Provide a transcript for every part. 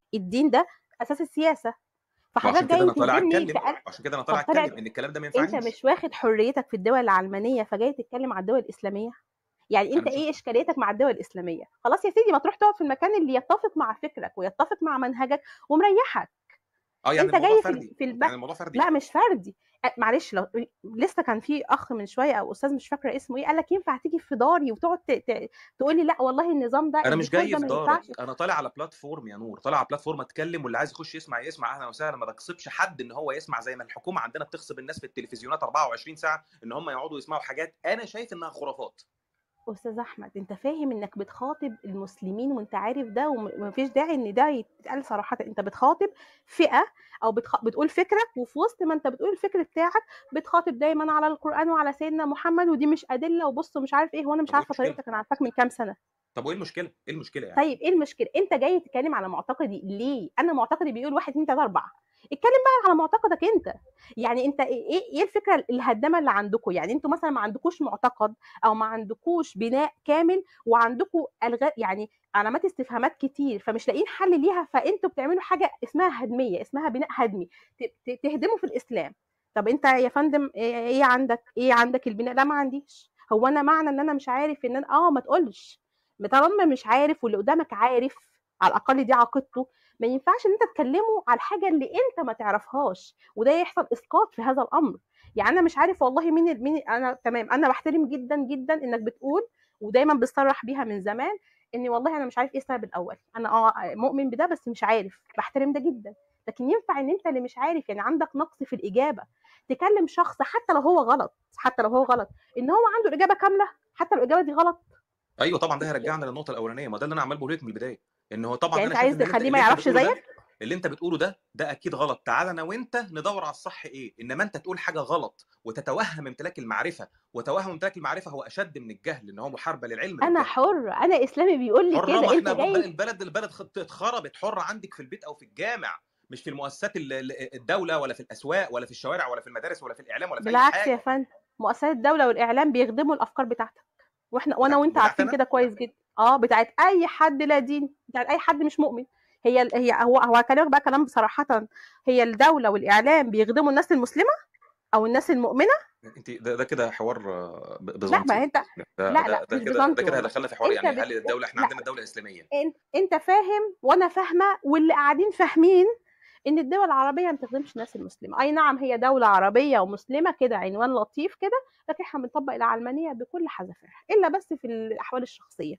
الدين ده اساس السياسه وعشان فحضرتك كده جاي انا طالع تلزمني اتكلم تقل... عشان كده انا طب طالع طالع اتكلم ان الكلام ده ما انت ينفعنيش مش واخد حريتك في الدول العلمانيه فجاي تتكلم على الدول الاسلاميه يعني انا انت مش ايه اشكاليتك مع الدول الاسلاميه خلاص يا سيدي ما تروح تقعد في المكان اللي يتفق مع فكرك ويتفق مع منهجك ومريحك اه يعني انت الموضوع جاي في فردي في الب... يعني الموضوع فردي لا مش فردي أ- معلش لو لسه كان في اخ من شويه او استاذ مش فاكره اسمه ايه قال لك ينفع تيجي في داري وتقعد ت... ت... تقول لي لا والله النظام ده انا مش الدكتور جاي ده في ما ينفعش دارك انا طالع على بلاتفورم يا نور طالع على بلاتفورم اتكلم واللي عايز يخش يسمع يسمع اهلا وسهلا ما بغصبش حد ان هو يسمع زي ما الحكومه عندنا بتغصب الناس في التلفزيونات 24 ساعه ان هم يقعدوا يسمعوا حاجات انا شايف انها خرافات استاذ احمد انت فاهم انك بتخاطب المسلمين وانت عارف ده ومفيش داعي ان ده يتقال صراحه انت بتخاطب فئه او بتخ... بتقول فكرك وفي وسط ما انت بتقول الفكر بتاعك بتخاطب دايما على القران وعلى سيدنا محمد ودي مش ادله وبص مش عارف ايه هو انا مش طب وايه عارفه المشكله طريقتك انا عارفاك من كام سنه طب وايه المشكله ايه المشكله يعني طيب ايه المشكله انت جاي تتكلم على معتقدي ليه انا معتقدي بيقول واحد اتنين تلاته اربعه اتكلم بقى على معتقدك انت يعني انت ايه ايه الفكره الهدامه اللي عندكم يعني انتوا مثلا ما عندكوش معتقد او ما عندكوش بناء كامل وعندكم الغاء يعني علامات استفهامات كتير فمش لاقيين حل ليها فانتوا بتعملوا حاجه اسمها هدميه اسمها بناء هدمي ت- ت- تهدموا في الاسلام طب انت يا فندم ايه إيه عندك ايه عندك البناء لا ما عنديش هو انا معنى ان انا مش عارف ان انا اه ما تقولش طالما مش عارف واللي قدامك عارف على الاقل دي عقيدته ما ينفعش ان انت تكلمه على الحاجه اللي انت ما تعرفهاش وده يحصل اسقاط في هذا الامر يعني انا مش عارف والله مين ال- مين انا تمام انا بحترم جدا جدا انك بتقول ودايما بتصرح بيها من زمان اني والله انا مش عارف ايه السبب الاول انا اه مؤمن بده بس مش عارف بحترم ده جدا لكن ينفع ان انت اللي مش عارف يعني عندك نقص في الاجابه تكلم شخص حتى لو هو غلط حتى لو هو غلط ان هو عنده الاجابه كامله حتى لو الاجابه دي غلط ايوه طبعا ده هيرجعنا للنقطه الاولانيه ما ده اللي انا عمال بقوله لك من البدايه ان هو طبعا يعني انا انت شايف عايز ان اللي انت تخليه ما اللي انت يعرفش بتقوله ده زيك اللي انت بتقوله ده ده اكيد غلط تعال انا وانت ندور على الصح ايه انما انت تقول حاجه غلط وتتوهم امتلاك المعرفه وتوهم امتلاك المعرفه هو اشد من الجهل ان هو محاربه للعلم انا للجهل حر انا اسلامي بيقول لي حره كده ما انت احنا بقى جاي البلد البلد خط- اتخربت حره عندك في البيت او في الجامع مش في المؤسسات ال- ال- الدوله ولا في الاسواق ولا في الشوارع ولا في المدارس ولا في الاعلام ولا في اي بالعكس يا حاجه فندم مؤسسات الدوله والاعلام بيخدموا الافكار بتاعتك واحنا وانا بتاعت وانت بتاعت عارفين انا كده كويس جدا اه بتاعت اي حد لا دين بتاعت اي حد مش مؤمن هي هي هو هو هكلمك بقى كلام بصراحه هي الدوله والاعلام بيخدموا الناس المسلمه او الناس المؤمنه انت ده, ده كده حوار آه، ب- لا بيزنطي ما انت ده لا ده لا ده مش كده ده بيزنطي كده والله هيدخلنا في حوار انت يعني بت... هل الدوله احنا لا عندنا دوله اسلاميه انت انت فاهم وانا فاهمه واللي قاعدين فاهمين ان الدول العربيه ما بتخدمش الناس المسلمه اي نعم هي دوله عربيه ومسلمه كده عنوان لطيف كده لكن احنا بنطبق العلمانيه بكل حذافيرها الا بس في الاحوال الشخصيه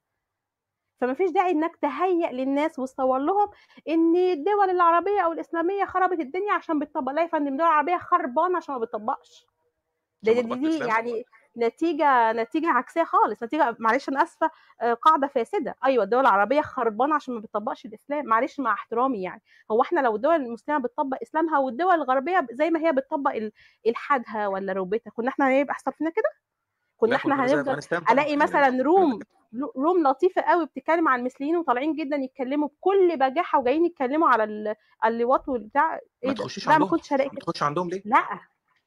فما فيش داعي انك تهيئ للناس وتصور لهم ان الدول العربيه او الاسلاميه خربت الدنيا عشان بتطبق لا يا فندم الدول العربيه خربانه عشان ما بتطبقش ده عشان دي, ما دي, طبقت دي الاسلام يعني نتيجه نتيجه عكسيه خالص نتيجه معلش انا اسفه آه، قاعده فاسده ايوه الدول العربيه خربانه عشان ما بتطبقش الاسلام معلش مع احترامي يعني هو احنا لو الدول المسلمه بتطبق اسلامها والدول الغربيه زي ما هي بتطبق ال- الحادها ولا ركبتها كنا احنا هيبقى احسن فينا كده كنا لا احنا كنا زي هنفضل افغانستان طبعا الاقي يعني مثلا روم روم لطيفه قوي بتتكلم عن المثليين وطالعين جدا يتكلموا بكل بجاحه وجايين يتكلموا على ال- اللواط والبتاع ما ايه ده تخشيش لا ما عندهم كنتش هلاقي ما كده تخش عندهم ليه لا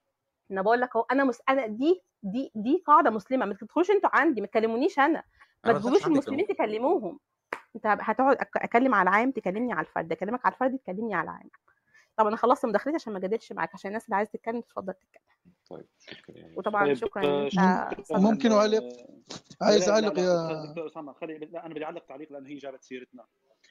انا بقول لك اهو انا مس... انا دي دي دي قاعده مسلمه ما تدخلوش انتوا عندي ما تكلمونيش انا ما انا ما دخلتش تجيبوش عندك المسلمين اهو تكلموهم انت هتقعد أك- اكلم على العام تكلمني على الفرد اكلمك على الفرد تكلمني على العام طب انا خلصت مداخلتي عشان ما اجادلش معاك عشان الناس اللي عايزه تتكلم تتفضل تتكلم طيب شكرا يعني وطبعا طيب شكرا ان آه، انت شكرا سمعت ممكن أعلق آه، عايز لا لا أعلق لا يا دكتور اسامه خلي لا انا بدي اعلق تعليق لان هي جابت سيرتنا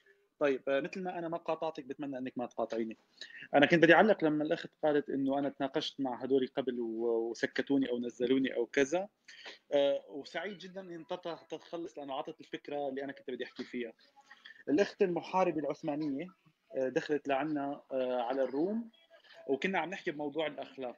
طيب آه، مثل ما انا ما قاطعتك بتمنى انك ما تقاطعيني انا كنت بدي اعلق لما الاخت قالت انه انا تناقشت مع هدول قبل و- وسكتوني او نزلوني او كذا آه، وسعيد جدا اني انطرت تتخلص لانه اعطت الفكره اللي انا كنت بدي احكي فيها الاخت المحاربه العثمانيه آه، دخلت لعنا آه، على الروم وكنا عم نحكي بموضوع الاخلاق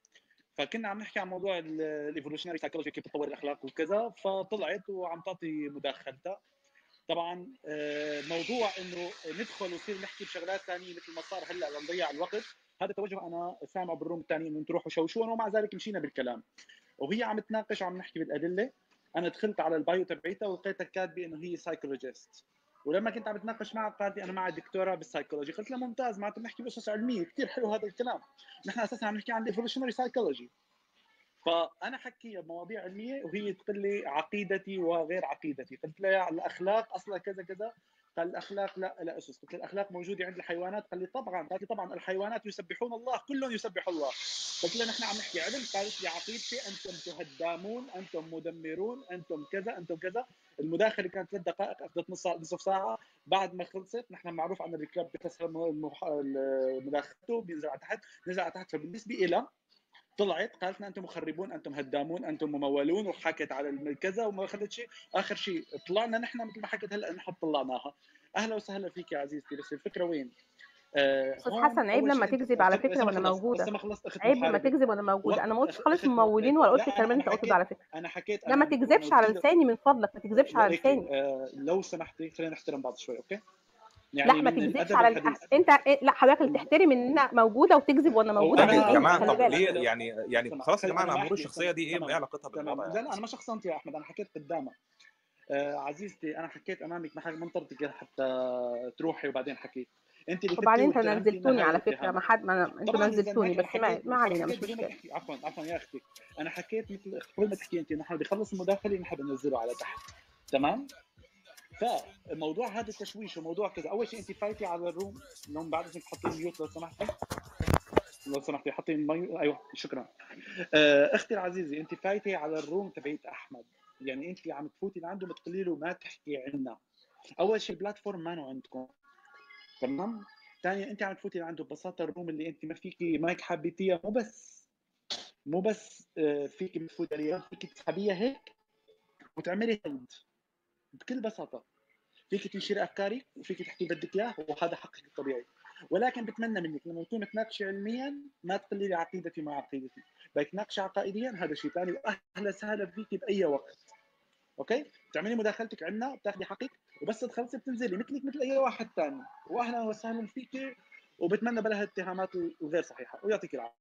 فكنا عم نحكي عن موضوع الايفولوشنري سايكولوجي كيف تطور الاخلاق وكذا فطلعت وعم تعطي مداخلتها طبعا آه، موضوع انه ندخل ونصير نحكي بشغلات ثانيه مثل ما صار هلا لنضيع الوقت هذا توجه انا سامعه بالروم الثاني انه تروحوا شوشون ومع ذلك مشينا بالكلام وهي عم تناقش وعم نحكي بالادله انا دخلت على البايو تبعيتها ولقيتها كاتبه انه هي سايكولوجيست ولما كنت عم بتناقش معها قالت لي انا معي دكتوراه بالسايكولوجي قلت لها ممتاز معناته بنحكي بقصص علميه كثير حلو هذا الكلام نحن اساسا عم نحكي عن الايفولوشنري سايكولوجي فانا حكي بمواضيع علميه وهي تقول لي عقيدتي وغير عقيدتي قلت لها الاخلاق اصلا كذا كذا قال الاخلاق لا لا اسس قلت له الاخلاق موجوده عند الحيوانات قال لي طبعا قال لي طبعا الحيوانات يسبحون الله كلهم يسبحوا الله قلت له نحن عم نحكي علم قالت لي عقيدتي انتم تهدامون انتم مدمرون انتم كذا انتم كذا المداخله كانت ثلاث دقائق اخذت نص نصف ساعه بعد ما خلصت نحن معروف عن الركاب بكسر مداخلته بينزل على تحت نزل على تحت فبالنسبه لها طلعت قالت لنا انتم مخربون انتم هدامون انتم ممولون وحكت على كذا وما اخذت شيء اخر شيء طلعنا نحن مثل ما حكت هلا نحن طلعناها اهلا وسهلا فيك يا عزيزتي بس الفكره وين؟ استاذ آه حسن عيب لما تكذب على فكره وانا موجوده عيب لما تكذب وانا موجوده انا ما قلتش خالص ممولين ولا قلت الكلام اللي انت قلته على فكره انا حكيت لا ما تكذبش على لساني من فضلك ما تكذبش على لساني آه لو سمحتي خلينا نحترم بعض شوي اوكي يعني لا ما تكذبش على الحديث. انت لا حضرتك اللي تحترم ان انا موجوده وتكذب وانا موجوده يا جماعه طب ليه يعني يعني خلاص يا جماعه الامور الشخصيه دي ايه علاقتها بالوضع لا لا انا ما شخصنت يا احمد انا حكيت قدامك آه عزيزتي انا حكيت امامك ما منطرتك حتى تروحي وبعدين حكيت انت اللي وبعدين انت نزلتوني على فكره ما حد ما انتوا نزلتوني بس ما ما علينا مش مشكله عفوا عفوا يا اختي انا حكيت مثل قبل ما تحكي انت نحن بخلص المداخله نحن بننزله على تحت تمام فموضوع هذا التشويش وموضوع كذا اول شيء انت فايتي على الروم لو بعد اذنك تحطي ميوت لو سمحتي لو سمحتي حطي المي ايوه شكرا اختي العزيزه انت فايتي على الروم تبعت احمد يعني انت عم تفوتي لعنده بتقولي له ما تحكي عنا اول شيء البلاتفورم ما عندكم تمام ثانيا انت عم تفوتي لعنده ببساطه الروم اللي انت ما فيكي مايك حبيتيها مو بس مو بس فيك تفوتي عليها فيك تسحبيها هيك وتعملي هيلد بكل بساطه فيك تنشري افكارك وفيك تحكي بدك اياه وهذا حقك الطبيعي ولكن بتمنى منك لما تكون تناقشي علميا ما تقلي لي عقيدتي مع عقيدتي بدك تناقشي عقائديا هذا شيء ثاني واهلا وسهلا فيك باي وقت اوكي بتعملي مداخلتك عندنا بتاخذي حقك وبس تخلصي بتنزلي مثلك مثل اي واحد ثاني واهلا وسهلا فيك وبتمنى بلا هالاتهامات الغير صحيحه ويعطيك العافيه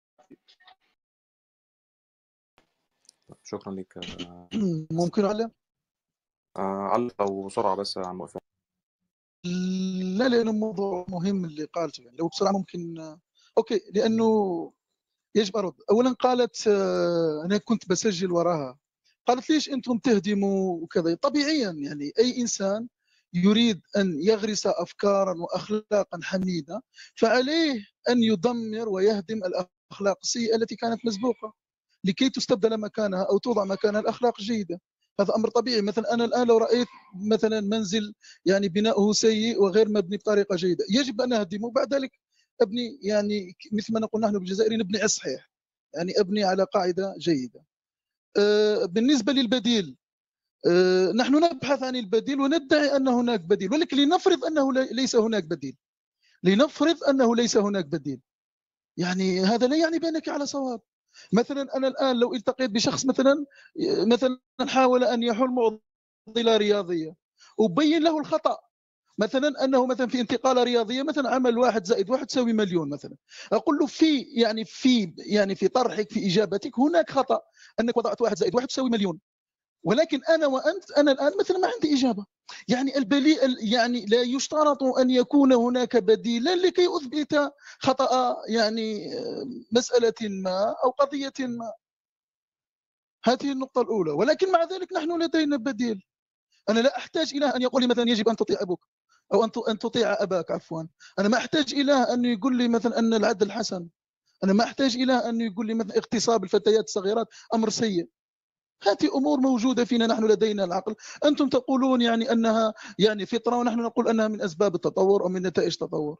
شكرا لك ممكن اعلم؟ علق لو بسرعه بس يا عم وفاء لا لانه موضوع مهم اللي قالته يعني لو بسرعه ممكن اوكي لانه يجب ارد اولا قالت انا كنت بسجل وراها قالت ليش انتم تهدموا وكذا طبيعيا يعني اي انسان يريد ان يغرس افكارا واخلاقا حميده فعليه ان يدمر ويهدم الاخلاق السيئه التي كانت مسبوقه لكي تستبدل مكانها او توضع مكانها الاخلاق الجيده هذا امر طبيعي مثلا انا الان لو رايت مثلا منزل يعني بناؤه سيء وغير مبني بطريقه جيده يجب ان اهدمه بعد ذلك ابني يعني مثل ما نقول نحن بالجزائر نبني الصحيح يعني ابني على قاعده جيده بالنسبه للبديل نحن نبحث عن البديل وندعي ان هناك بديل ولكن لنفرض انه ليس هناك بديل لنفرض انه ليس هناك بديل يعني هذا لا يعني بانك على صواب مثلا انا الان لو التقيت بشخص مثلا مثلا حاول ان يحل معضله رياضيه وبين له الخطا مثلا انه مثلا في انتقاله رياضيه مثلا عمل واحد زائد واحد تساوي مليون مثلا اقول له في يعني في يعني في طرحك في اجابتك هناك خطا انك وضعت واحد زائد واحد تساوي مليون ولكن انا وانت انا الان مثلا ما عندي اجابه يعني البلي يعني لا يشترط ان يكون هناك بديلا لكي اثبت خطا يعني مساله ما او قضيه ما هذه النقطه الاولى ولكن مع ذلك نحن لدينا بديل انا لا احتاج الى ان يقول لي مثلا يجب ان تطيع ابوك او ان ان تطيع اباك عفوا انا ما احتاج الى ان يقول لي مثلا ان العدل حسن انا ما احتاج الى ان يقول لي مثلا اغتصاب الفتيات الصغيرات امر سيء هذه امور موجوده فينا نحن لدينا العقل انتم تقولون يعني انها يعني فطره ونحن نقول انها من اسباب التطور او من نتائج التطور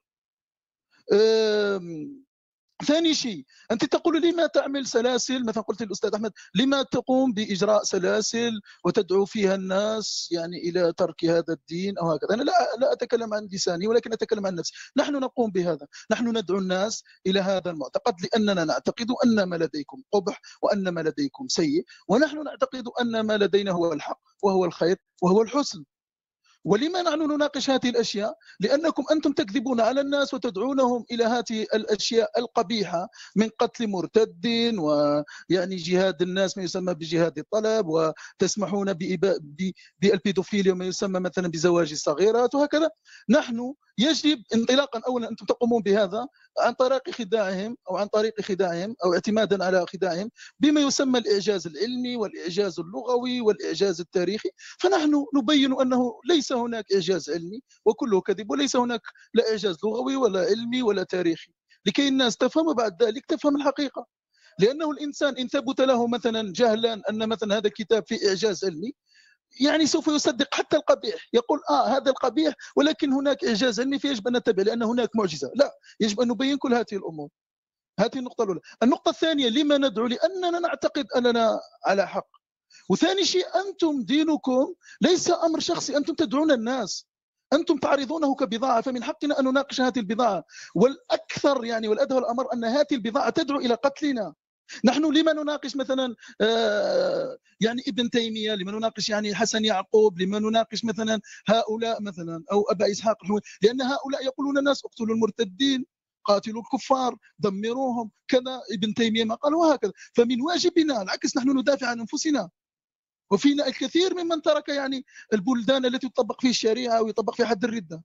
ثاني شيء انت تقول لما تعمل سلاسل مثلا قلت للاستاذ احمد لما تقوم باجراء سلاسل وتدعو فيها الناس يعني الى ترك هذا الدين او هكذا انا لا لا اتكلم عن لساني ولكن اتكلم عن نفسي نحن نقوم بهذا نحن ندعو الناس الى هذا المعتقد لاننا نعتقد ان ما لديكم قبح وان ما لديكم سيء ونحن نعتقد ان ما لدينا هو الحق وهو الخير وهو الحسن ولما نحن نناقش هذه الاشياء؟ لانكم انتم تكذبون على الناس وتدعونهم الى هذه الاشياء القبيحه من قتل مرتد ويعني جهاد الناس ما يسمى بجهاد الطلب وتسمحون بالبيدوفيليا ما يسمى مثلا بزواج الصغيرات وهكذا نحن يجب انطلاقا اولا انتم تقومون بهذا عن طريق خداعهم او عن طريق خداعهم او اعتمادا على خداعهم بما يسمى الاعجاز العلمي والاعجاز اللغوي والاعجاز التاريخي فنحن نبين انه ليس هناك اعجاز علمي وكله كذب وليس هناك لا اعجاز لغوي ولا علمي ولا تاريخي لكي الناس تفهم وبعد ذلك تفهم الحقيقه لانه الانسان ان ثبت له مثلا جهلا ان مثلا هذا الكتاب فيه اعجاز علمي يعني سوف يصدق حتى القبيح يقول اه هذا القبيح ولكن هناك اعجاز علمي فيجب ان نتبع لان هناك معجزه لا يجب ان نبين كل هذه الامور هذه النقطه الاولى النقطه الثانيه لما ندعو لاننا نعتقد اننا على حق وثاني شيء انتم دينكم ليس امر شخصي انتم تدعون الناس انتم تعرضونه كبضاعه فمن حقنا ان نناقش هذه البضاعه والاكثر يعني والادهى الامر ان هذه البضاعه تدعو الى قتلنا نحن لما نناقش مثلا آه، يعني ابن تيميه لما نناقش يعني حسن يعقوب لما نناقش مثلا هؤلاء مثلا او ابا اسحاق الحوي لان هؤلاء يقولون الناس اقتلوا المرتدين قاتلوا الكفار دمروهم كذا ابن تيميه ما قال وهكذا فمن واجبنا العكس نحن ندافع عن انفسنا وفينا الكثير ممن ترك يعني البلدان التي تطبق فيه الشريعه ويطبق فيها حد الرده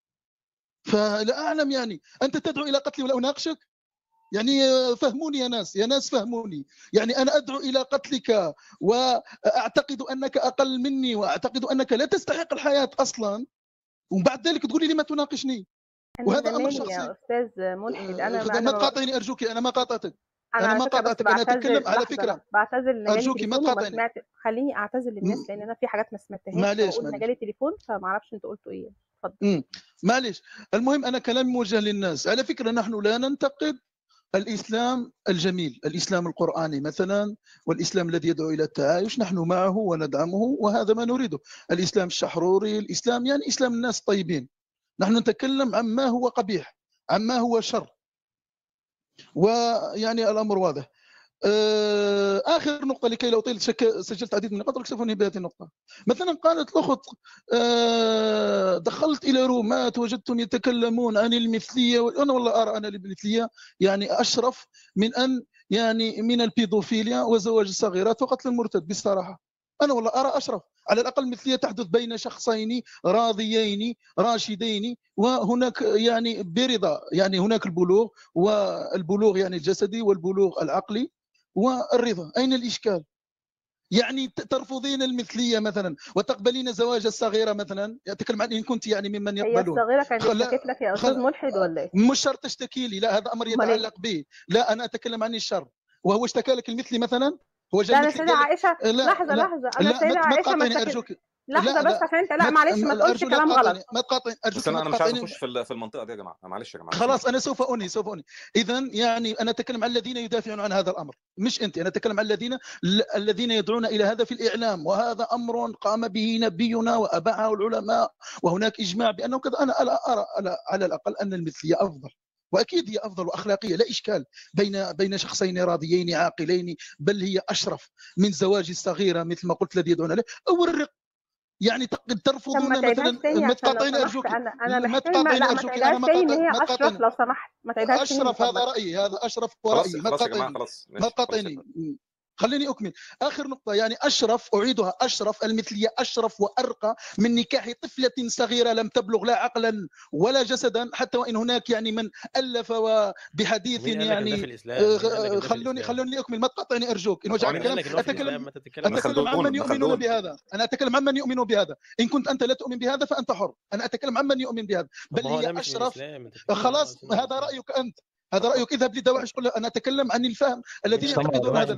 فلا اعلم يعني انت تدعو الى قتلي ولا اناقشك يعني فهموني يا ناس يا ناس فهموني يعني أنا أدعو إلى قتلك وأعتقد أنك أقل مني وأعتقد أنك لا تستحق الحياة أصلا وبعد ذلك تقولي لي ما تناقشني وهذا امر شخصي يا استاذ ملحد انا ما تقاطعني ارجوك انا ما قاطعتك انا ما قاطعتك انا اتكلم على فكره بعتذر ارجوكي ما تقاطعني خليني اعتذر للناس لان انا في حاجات ما سمعتهاش معلش انا جالي تليفون فما اعرفش انتوا قلتوا ايه اتفضل معلش المهم انا كلامي موجه للناس على فكره نحن لا ننتقد الاسلام الجميل، الاسلام القراني مثلا والاسلام الذي يدعو الى التعايش نحن معه وندعمه وهذا ما نريده، الاسلام الشحروري، الاسلام يعني اسلام الناس الطيبين. نحن نتكلم عما هو قبيح، عما هو شر. ويعني الامر واضح. آه، اخر نقطه لكي لا اطيل سجلت عديد من النقاط سوف انهي بهذه النقطه مثلا قالت الاخت آه، دخلت الى رومات وجدتهم يتكلمون عن المثليه وانا والله ارى ان المثليه يعني اشرف من ان يعني من البيدوفيليا وزواج الصغيرات وقتل المرتد بصراحه انا والله ارى اشرف على الاقل مثليه تحدث بين شخصين راضيين راشدين وهناك يعني برضا يعني هناك البلوغ والبلوغ يعني الجسدي والبلوغ العقلي والرضا أين الإشكال يعني ترفضين المثلية مثلا وتقبلين زواج الصغيرة مثلا أتكلم عن إن كنت يعني ممن يقبلون هي الصغيرة كانت اشتكت لك يا أستاذ ملحد ولا إيه؟ مش شرط تشتكي لي لا هذا أمر يتعلق به لا أنا أتكلم عن الشر وهو اشتكى لك المثلي مثلا هو جاي لا أنا سيدة عائشة لحظة لحظة أنا سيدة عائشة ما أرجوك لحظه بس عشان انت لا معلش ما تقولش كلام غلط ما تقاطعني بس انا مش عايز اخش في المنطقه دي يا جماعه معلش يا جماعه خلاص انا سوف انهي سوف انهي اذا يعني انا اتكلم عن الذين يدافعون عن هذا الامر مش انت انا اتكلم عن الذين الذين يدعون الى هذا في الاعلام وهذا امر قام به نبينا واباعه العلماء وهناك اجماع بانه كذا انا ارى على الاقل ان المثليه افضل واكيد هي افضل واخلاقيه لا اشكال بين بين شخصين راضيين عاقلين بل هي اشرف من زواج الصغيره مثل ما قلت الذي يدعون له او الرق يعني ترفضون مثلا ما تقاطعين ارجوك انا انا ما تقاطعين ارجوك انا ما تاني ان هي اشرف لو سمحت ما تعيدهاش اشرف هذا رايي هذا اشرف ورايي ما تقاطعيني ما تقاطعيني خليني اكمل اخر نقطه يعني اشرف اعيدها اشرف المثليه اشرف وارقى من نكاح طفله صغيره لم تبلغ لا عقلا ولا جسدا حتى وان هناك يعني من الف بحديث يعني خلوني خلوني اكمل ما تقاطعني ارجوك ان وجعك الكلام اتكلم اتكلم عمن يؤمنون بهذا انا اتكلم عمن يؤمن بهذا ان كنت انت لا تؤمن بهذا فانت حر انا اتكلم عمن يؤمن بهذا بل هي اشرف خلاص هذا رايك انت هذا رايك اذهب لدواعش قل انا اتكلم عن الفهم الذين يعتقدون هذا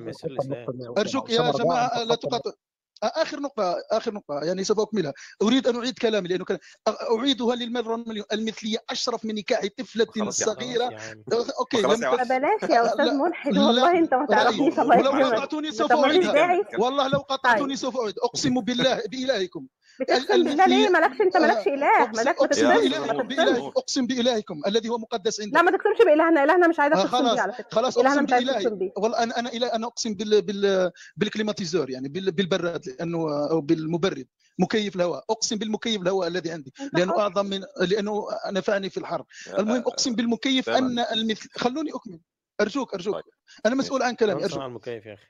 ارجوك يا جماعه لا تقاطع اخر نقطه اخر نقطه يعني سوف اكملها اريد ان اعيد كلامي لانه كان اعيدها للمره المثليه اشرف من نكاح طفله صغيره اوكي بلاش يا استاذ ملحد والله انت ما تعرفنيش الله ولو قاطعتوني سوف اعيدها والله لو قاطعتوني سوف اعيد اقسم بالله بالهكم بتقسم بالله ليه مالكش انت مالكش اله مالك ما تقسمش اقسم بالهكم الذي هو مقدس عندك لا ما تقسمش بالهنا الهنا مش عايزك تقسم بيه على فكره خلاص اقسم بالله والله انا انا انا اقسم بال بال بالكليماتيزور يعني بالبراد لانه او بالمبرد مكيف الهواء اقسم بالمكيف الهواء الذي عندي لانه اعظم من لانه نفعني في الحر المهم اقسم بالمكيف ان المثل خلوني اكمل ارجوك ارجوك انا مسؤول عن كلامي ارجوك المكيف يا اخي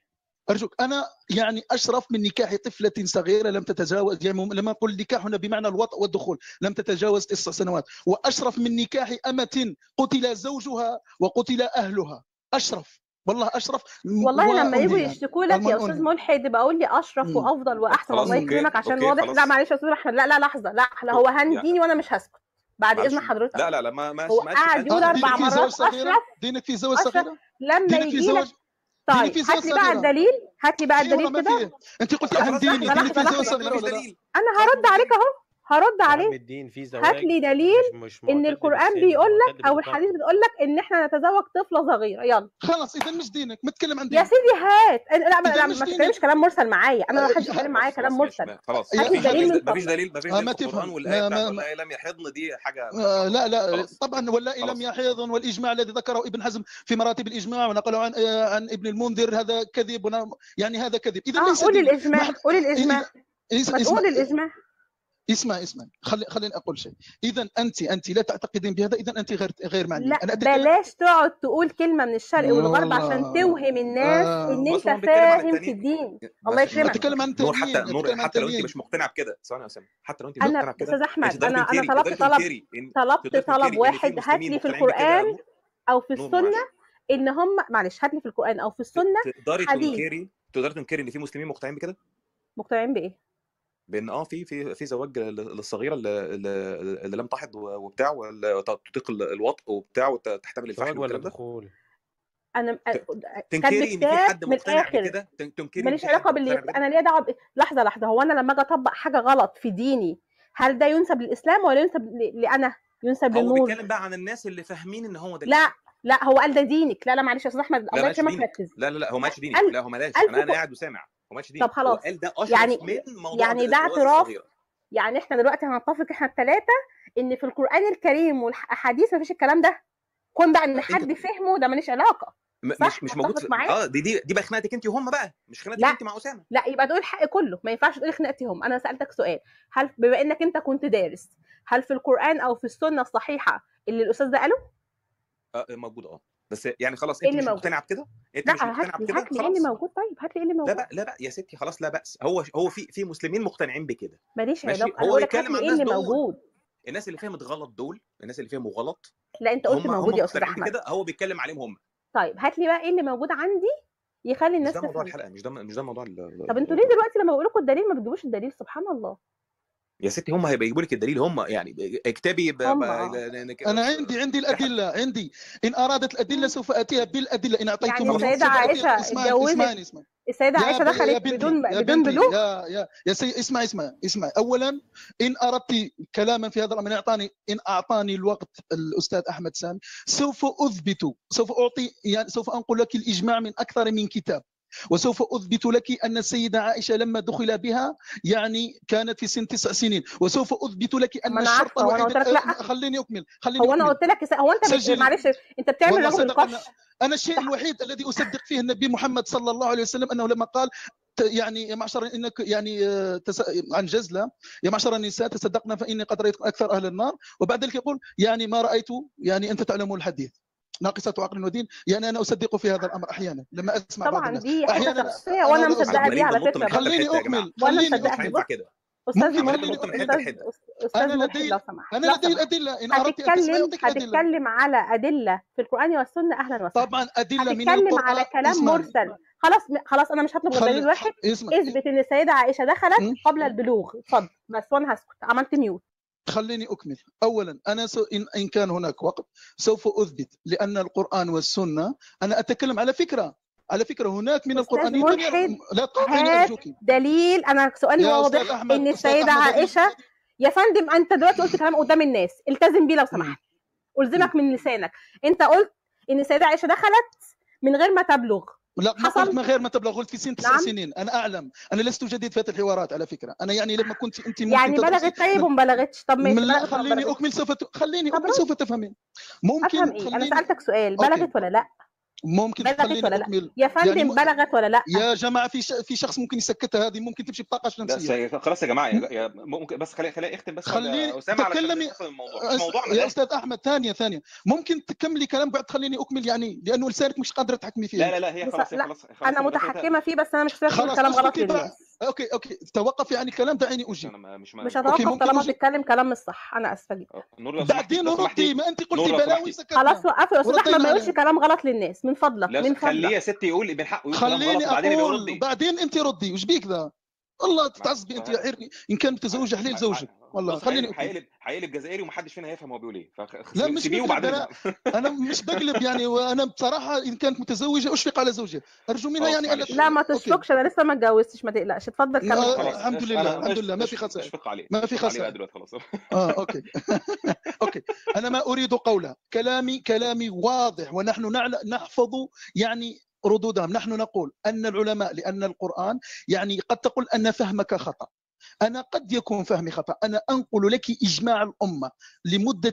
ارجوك انا يعني اشرف من نكاح طفله صغيره لم تتجاوز يعني لما نقول النكاح هنا بمعنى الوطء والدخول لم تتجاوز تسع سنوات واشرف من نكاح امه قتل زوجها وقتل اهلها اشرف والله اشرف والله لما يجوا يعني. يشتكوا لك يا المنقول. استاذ ملحد بقول لي اشرف مم. وافضل واحسن خلاص، الله أوكي، يكرمك عشان أوكي، واضح خلاص. لا معلش يا استاذ احمد لا لا لحظه لا لا هو يعني- هنديني وانا مش هسكت بعد معلش. اذن حضرتك لا لا لا ما ما هو ما- قاعد يقول ما- أربع دينك في زواج مرات صغيرة أشرف. دينك في زواج أشرف. صغيرة لما دينك في يجي لك زواج دينك طيب في هات زواج لي بقى صغيرة. الدليل هات لي بقى في ولا الدليل ما كده فيه انت قلت لا، عن خلاص، ديني لحظة، دينك في لحظة، زواج لحظة. صغيرة مفيش ولا لا دليل انا هرد عليك اهو هرد عليك الدين في زواج هات لي دليل مش, مش ان معتد القران بالسن، بيقول معتد لك او بالقامة. الحديث بيقول لك ان احنا نتزوج طفله صغيره يلا خلاص اذا مش دينك ما تتكلم عن يا دينك سيدي هات أنا- لا ما, إذا لا مش ما دينك. تتكلمش كلام مرسل معايا انا ما أه، حدش يتكلم معايا خلاص، كلام خلاص، مرسل ماشي، خلاص هات لي مفيش دليل دليل من مفيش دليل مفيش آه، دليل ما في القران تفهم. والايه ما- بتاعت ما- والله لم يحضن دي حاجه آه لا لا خلاص. طبعا واللائي خلاص. لم يحيض والاجماع الذي ذكره ابن حزم في مراتب الاجماع ونقله عن آه، عن ابن المنذر هذا كذب ون- يعني هذا كذب اذا اه ليس قول دين. الاجماع نحن- قول الاجماع إذا- ما اسمع- تقول الاجماع اسمع اسمع خلي خليني اقول شيء اذا انت انت لا تعتقدين بهذا اذا انت غير غير معنيه لا انا أتكلم بلاش تقعد تقول كلمه من الشرق والغرب والله. عشان توهم الناس آه. ان بص، انت هو بيتكلم عن فاهم في التانيين. الدين الله بس- يكرمك. اتكلم عن نور التنوين حتى نور اتكلم عن حتى لو انت التنوين مش مقتنع بكده ثواني يا اسامه حتى لو انت مش انا مقتنع بكده استاذ احمد انت تقدري انا انا تنكري- طلبت تقدري طلب تنكري إن- طلبت تقدري طلب تنكري إن في واحد هات مسلمين لي في مقتنعين بكده يا القران نور. او في نور السنه معلش. ان هم معلش هات لي في القران او في السنه تقدري حديث. تنكري تقدري تنكري ان في مسلمين مقتنعين بكده مقتنعين بايه؟ بان اه في في في زواج لل- للصغيره اللي, اللي اللي لم تحض و- وبتاع واللي تطيق ال- الوطء وبتاع وتحتمل الفحل زواج ولا والكلام ده دخول انا تنكري ان في كتاب حد من مقتنع الآخر. بكده تن- تنكري إن ماليش في حد علاقه باللي مقتنع بكده؟ انا ليا دعوه ب... لحظه لحظه هو انا لما اجي اطبق حاجه غلط في ديني هل ده ينسب للاسلام ولا ينسب ل... لانا ينسب هو للنور بيتكلم بقى عن الناس اللي فاهمين ان هو ده لا لا هو قال ده دينك لا لا معلش يا استاذ احمد الله ماشي يكرمك دينك. ركز لا لا لا هو ماشي دينك ألف- لا هو ملاش ألف انا انا فوق. قاعد وسامع هو ماشي دينك طب خلاص. هو قال ده اشرف يعني- من موضوع يعني ده الجواز اعتراف الصغيرة. يعني احنا دلوقتي هنتفق احنا الثلاثه ان في القران الكريم والاحاديث مفيش الكلام ده كون بقى ان أنت- حد فهمه ده ماليش علاقه م- صح؟ مش مش موجود متفق في... معاك؟ اه دي دي دي بقى خناقتك انت وهم بقى مش خناقتك لا. انت مع اسامه لا يبقى تقول الحق كله ما ينفعش تقول خناقتهم انا سالتك سؤال هل بما انك انت كنت دارس هل في القران او في السنه الصحيحه اللي الاستاذ ده قاله آه موجود اه بس يعني خلاص إيه انت اللي مش موجود؟ مقتنع بكده انت لا مش مقتنع هات لي بكده هات لي ايه اللي خلاص موجود طيب هات لي ايه اللي لا موجود بقى لا بقى يا ستي خلاص لا بأس هو هو في في مسلمين مقتنعين بكده ماليش ماشي، علاقه هو انا بقول لك هات يتكلم لي عن ايه اللي الناس دول. موجود الناس اللي فهمت غلط دول الناس اللي فهموا غلط لا انت قلت هم موجود هم يا استاذ مقتنعين احمد بكده هو بيتكلم عليهم هم طيب هات لي بقى ايه اللي موجود عندي يخلي مش الناس ده موضوع تفهم الحلقه مش ده مش ده موضوع ال- طب انتوا ليه دلوقتي لما بقول لكم الدليل ما بتجيبوش الدليل سبحان الله يا ستي هم هيبقى يجيبوا لك الدليل هم يعني اكتبي ب... هم، ب... آه. ل- ل- انا عندي عندي الادله عندي ان ارادت الادله سوف اتيها بالادله ان اعطيتم يعني السيدة عائشة اتجوزت اسمعني اسمعني السيده يا عائشه ب- يا دخلت بنتي بدون يا بدون بنتي بلوغ يا يا يا سي اسمع اسمع اسمع اولا ان اردت كلاما في هذا الامر إن اعطاني ان اعطاني الوقت الاستاذ احمد سامي سوف اثبت سوف اعطي يعني سوف انقل لك الاجماع من اكثر من كتاب وسوف اثبت لك ان السيده عائشه لما دخل بها يعني كانت في سن تسع سنين وسوف اثبت لك ان ما أنا الشرط عارفة، وأنا الوحيد قلت لك لا. خليني اكمل خليني هو انا أكمل. قلت لك هو انت بت... سجلي. معلش انت بتعمل والله رجل صدق نقاش أنا- انا الشيء الوحيد الذي اصدق فيه النبي محمد صلى الله عليه وسلم انه لما قال ت- يعني يا معشر انك يعني آه، تس... عن جزله يا معشر النساء تصدقنا فاني قد رايت اكثر اهل النار وبعد ذلك يقول يعني ما رايت يعني انت تعلمون الحديث ناقصة عقل ودين يعني انا اصدق في هذا الامر احيانا لما اسمع بعض طبعا الناس دي حاجه أحياناً شخصيه وانا أنا مصدقه عمالين دي على بننط من فكره حتة برضه. خليني لحتة يا جماعة. اكمل وأنا خليني مصدقة. مش هينفع اكمل كده استاذ ممكن ملحد خليني ننط من حتة استاذ لحتة استاذ أنا ملحد لدي- لو سمحت انا لو لدي سمحت. الادله ان اردت ان تسمع هتتكلم يعطيك ادله هتتكلم على ادله في القران والسنه اهلا وسهلا طبعا ادله من هتتكلم القران على كلام اسمعني. مرسل خلاص خلاص انا مش هطلب غير خلي- دليل واحد اسمع اثبت ان السيده عائشه دخلت م? قبل البلوغ اتفضل بس وانا هسكت عملت ميوت خليني اكمل اولا انا سو إن, ان كان هناك وقت سوف اثبت لان القران والسنه انا اتكلم على فكره على فكره هناك من أستاذ القران ملحد، لا تقاطعني هات ارجوك دليل انا سؤالي يا واضح أستاذ أحمد، ان أستاذ السيده أحمد، عائشه يا فندم انت دلوقتي قلت كلام قدام الناس التزم بيه لو سمحت الزمك من لسانك انت قلت ان السيده عائشه دخلت من غير ما تبلغ لا ما حصل؟ قلت ما غير ما تبلغ قلت في سن تسع نعم. سنين انا اعلم انا لست جديد في هذه الحوارات على فكره انا يعني لما كنت انت ممكن يعني تدرسي- بلغت طيب وما بلغتش طب ماشي من لا بلغت ولا خليني بلغتش؟ اكمل سوف ت... خليني طب اكمل رد. سوف تفهمين ممكن افهم ايه انا خليني سالتك سؤال أوكي. بلغت ولا لا ممكن بلغت تخليني ولا لا؟ اكمل يا فندم يعني م- بلغت ولا لا يا جماعه في ش... في شخص ممكن يسكتها هذه ممكن تمشي بطاقه بس نفسيه خلاص يا جماعه يا يا- ممكن بس خليني خليني اختم بس خليني يا اسامه علشان تكلمي نفهم الموضوع مش أس... موضوعنا يا ده استاذ احمد ثانيه ثانيه ممكن تكملي كلام بعد خليني اكمل يعني لانه لسانك مش قادره تحكمي فيه لا لا لا هي بص- خلاص هي لا، خلاص خلاص انا أنا دخلت- متحكمه فيه بس انا مش فاكره خلاص كلام غلط اسكتي بقى للناس اوكي اوكي توقفي عن الكلام دعيني اجيب انا ما- مش مش ما- أوكي، هتوقف ممكن طالما أجي- بتتكلم كلام مش صح انا اسفه جدا نور لو سمحتي بعدين لو ردي سمحتي ما انت نور قلتي لو بلاوي سمحتي. سكتنا خلاص وقفي يا استاذ وردينا احمد ما عليه. يقولش كلام غلط للناس من فضلك لا من خليه يا فضلك ستي يقول من حقه يقول كلام غلط خليني وبعدين يبقى اقول يردي بعدين انت ردي وش بيك ذا والله تتعصبي انت يا حيرني ان كان متزوجه حليل زوجك والله بص، خليني هيقلب اكمل هيقلب هيقلب جزائري ومحدش فينا هيفهم هو بيقول ايه لا، مش فسيبيه بقلب، وبعدين أنا- انا مش بقلب يعني وانا بصراحه ان كانت متزوجه اشفق على زوجها ارجو منها خلاص، يعني معلش. لا ما أوكي. تشفقش انا لسه ما اتجوزتش ما تقلقش اتفضل كمل لا، خلاص. الحمد لله، الحمد لله، ما في خسائر. اشفق عليه ما في اشفق عليه خسائر. بقى دلوقتي خلاص اه اوكي اوكي انا ما اريد قولها كلامي كلامي واضح ونحن نعل- نحفظ يعني ردودهم نحن نقول ان العلماء لان القران يعني قد تقول ان فهمك خطا أنا قد يكون فهمي خطأ أنا أنقل لك إجماع الأمة لمدة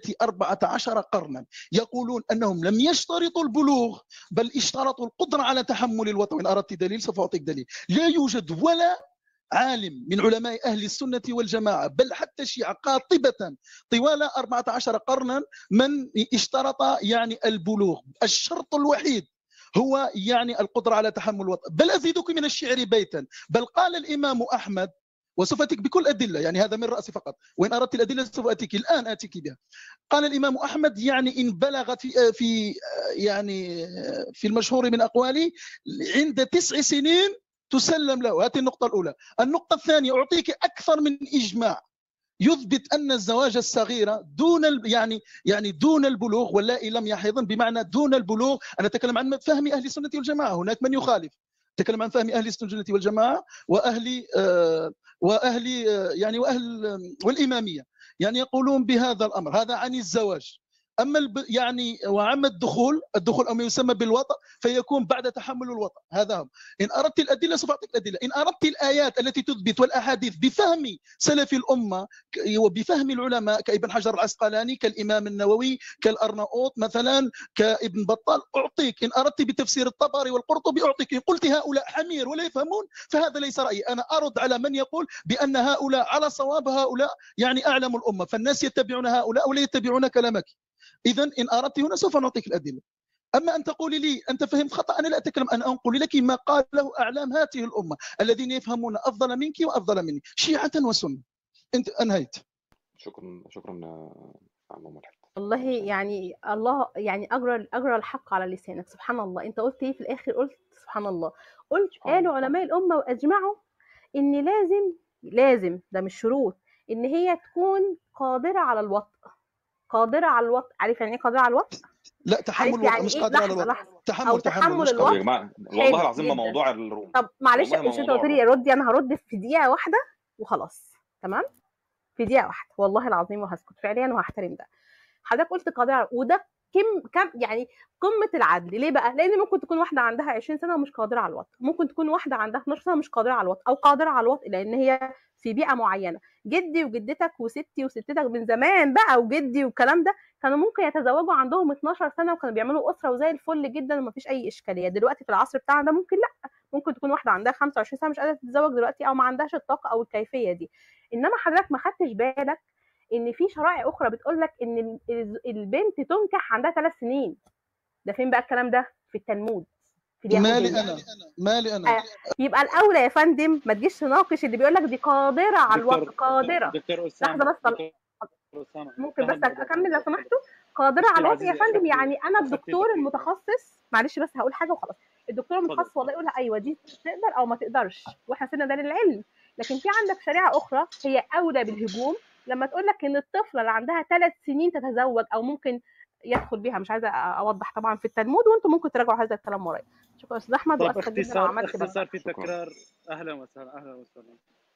14 قرنا يقولون أنهم لم يشترطوا البلوغ بل اشترطوا القدرة على تحمل الوطن إن أردت دليل سوف أعطيك دليل لا يوجد ولا عالم من علماء أهل السنة والجماعة بل حتى الشيعة قاطبة طوال 14 قرنا من اشترط يعني البلوغ الشرط الوحيد هو يعني القدرة على تحمل الوطن بل أزيدك من الشعر بيتا بل قال الإمام أحمد وسوف أتيك بكل أدلة يعني هذا من رأسي فقط وإن أردت الأدلة سوف أتيك الآن أتيك بها قال الإمام أحمد يعني إن بلغ في في يعني في المشهور من أقواله عند تسع سنين تسلم له هذه النقطة الأولى النقطة الثانية أعطيك أكثر من إجماع يثبت أن الزواج الصغيرة دون ال- يعني يعني دون البلوغ واللائي لم يحضن بمعنى دون البلوغ أنا أتكلم عن فهم أهل السنة والجماعة هناك من يخالف أتكلم عن فهم أهل السنة والجماعة وأهل آه وأهل آه يعني وأهل آه والإمامية يعني يقولون بهذا الأمر هذا عن الزواج اما الب... يعني وعما الدخول الدخول او ما يسمى بالوطأ فيكون بعد تحمل الوطأ هذا هم ان اردت الادله سوف اعطيك الادله ان اردت الايات التي تثبت والاحاديث بفهم سلف الامه ك- وبفهم العلماء كابن حجر العسقلاني كالامام النووي كالارناؤوط مثلا كابن بطال اعطيك ان اردت بتفسير الطبري والقرطبي اعطيك ان قلت هؤلاء حمير ولا يفهمون فهذا ليس رايي انا ارد على من يقول بان هؤلاء على صواب هؤلاء يعني اعلم الامه فالناس يتبعون هؤلاء ولا يتبعون كلامك اذا ان اردت هنا سوف نعطيك الادله اما ان تقولي لي انت فهمت خطا انا لا اتكلم انا انقل لك ما قاله اعلام هذه الامه الذين يفهمون افضل منك وافضل مني شيعه وسنه انت انهيت شكرا شكرا آه، عم ملحد والله يعني الله يعني اجرى اجرى الحق على لسانك سبحان الله انت قلت ايه في الاخر قلت سبحان الله قلت سبحان قالوا الله. علماء الامه واجمعوا ان لازم لازم ده مش شروط ان هي تكون قادره على الوطء قادره على الوطء عارف يعني ايه قادره على الوطء لا تحمل عارف الوطأ يعني مش ايه قادر على لحظه الوطأ لحظه تحمل أو تحمل تحمل مش طب الوطء يا قادر جماعه حلو والله العظيم ما جدا. موضوع الروم طب معلش والله ما مش انت موضوع قلت لي ردي انا هرد في دقيقه واحده وخلاص تمام في دقيقه واحده والله العظيم وهسكت فعليا وهحترم ده حضرتك قلت قادره وده كم كم يعني قمه العدل ليه بقى لان ممكن تكون واحده عندها 20 سنه ومش قادره على الوطء ممكن تكون واحده عندها 12 سنه مش قادره على الوطء او قادره على الوطء لان هي في بيئه معينه جدي وجدتك وستي وستتك من زمان بقى وجدي والكلام ده كانوا ممكن يتزوجوا عندهم 12 سنه وكانوا بيعملوا اسره وزي الفل جدا ومفيش اي اشكاليه دلوقتي في العصر بتاعنا ده ممكن لا ممكن تكون واحده عندها 25 سنه مش قادره تتزوج دلوقتي او ما عندهاش الطاقه او الكيفيه دي انما حضرتك ما خدتش بالك ان في شرائع اخرى بتقول لك ان ال- ال- البنت تنكح عندها ثلاث سنين ده فين بقى الكلام ده في التلمود في مالي اليهوديه انا مالي انا آه، يبقى الاولى يا فندم ما تجيش تناقش اللي بيقول لك دي قادره على الوقت دكتور- قادره دكتور اسامه لحظة بس. دكتور أسامة. ممكن بس انتهى الموضوع. اكمل لو سمحتوا قادره أختي على الوقت يا العزيزة، فندم أخذتي- يعني انا أخذتي الدكتور دقيقة. المتخصص معلش بس هقول حاجه وخلاص الدكتور اتفضل. المتخصص والله يقول ايوه دي تقدر او ما تقدرش واحنا سيبنا ده للعلم لكن في عندك شريعه اخرى هي اولى بالهجوم لما تقول لك ان الطفله اللي عندها ثلاث سنين تتزوج او ممكن يدخل بيها مش عايزه اوضح طبعا في التلمود وانتم ممكن تراجعوا هذا الكلام ورايا شكرا استاذ احمد طب واسفه جدا لو اختصار عملت بقى. اختصار في شكراً. تكرار اهلا وسهلا اهلا وسهلا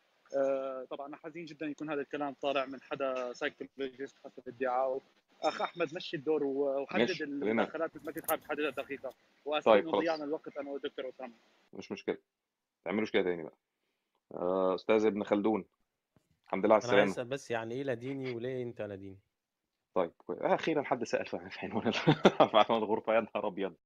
آه، طبعا انا حزين جدا يكون هذا الكلام طالع من حدا سايكولوجيست حسب ادعائه اخ احمد مشي الدور و- وحدد ماشي، خلينا. المداخلات مثل ما كنت حابب تحددها دقيقه واسف طيب، انه خلاص. ضيعنا الوقت انا والدكتور اسامه مش مشكله ما تعملوش كده تاني بقى آه، استاذ ابن خلدون الحمد لله على انا عايز السلامه اسال بس يعني ايه لاديني وليه انت لاديني طيب كويس. آه، اخيرا حد سال في في عنوان ال- في عنوان الغرفه يا نهار ابيض